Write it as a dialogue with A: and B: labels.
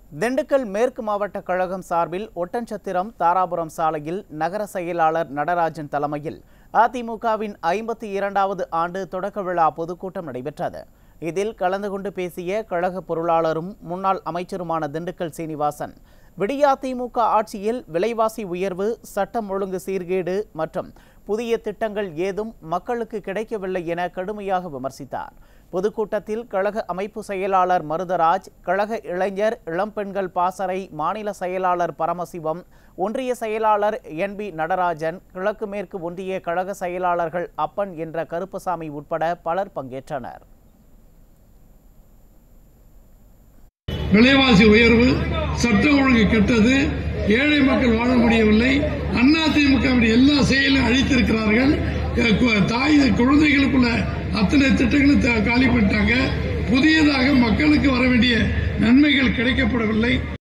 A: திண்டுக்கல் மேற்கு மாவட்ட கழகம் சார்பில் ஒட்டன்சத்திரம் தாராபுரம் சாலையில் நகர செயலாளர் நடராஜன் தலைமையில் அதிமுகவின் ஐம்பத்தி இரண்டாவது ஆண்டு தொடக்க விழா பொதுக்கூட்டம் நடைபெற்றது இதில் கலந்து கொண்டு பேசிய கழக பொருளாளரும் முன்னாள் அமைச்சருமான திண்டுக்கல் சீனிவாசன் விடியா திமுக ஆட்சியில் விலைவாசி உயர்வு சட்டம் ஒழுங்கு சீர்கேடு மற்றும் புதிய திட்டங்கள் ஏதும் மக்களுக்கு கிடைக்கவில்லை என கடுமையாக விமர்சித்தார் பொதுக்கூட்டத்தில் கழக அமைப்பு செயலாளர் மருதராஜ் கழக இளைஞர் இளம்பெண்கள் பாசறை மாநில செயலாளர் பரமசிவம் ஒன்றிய செயலாளர் என் பி நடராஜன் கிழக்கு மேற்கு ஒன்றிய கழக செயலாளர்கள் அப்பன் என்ற கருப்பசாமி உட்பட பலர் பங்கேற்றனர்
B: விலைவாசி உயர்வு சட்ட ஒழுங்கு கெட்டது ஏழை மக்கள் வாழ முடியவில்லை அண்ணா திமுகவின் எல்லா செயலும் அழித்திருக்கிறார்கள் க- கு- தாய் குழந்தைகளுக்குள்ள அத்தனை திட்டங்களும் த- காலி பண்ணிட்டாங்க புதியதாக மக்களுக்கு வர வேண்டிய நன்மைகள் கிடைக்கப்படவில்லை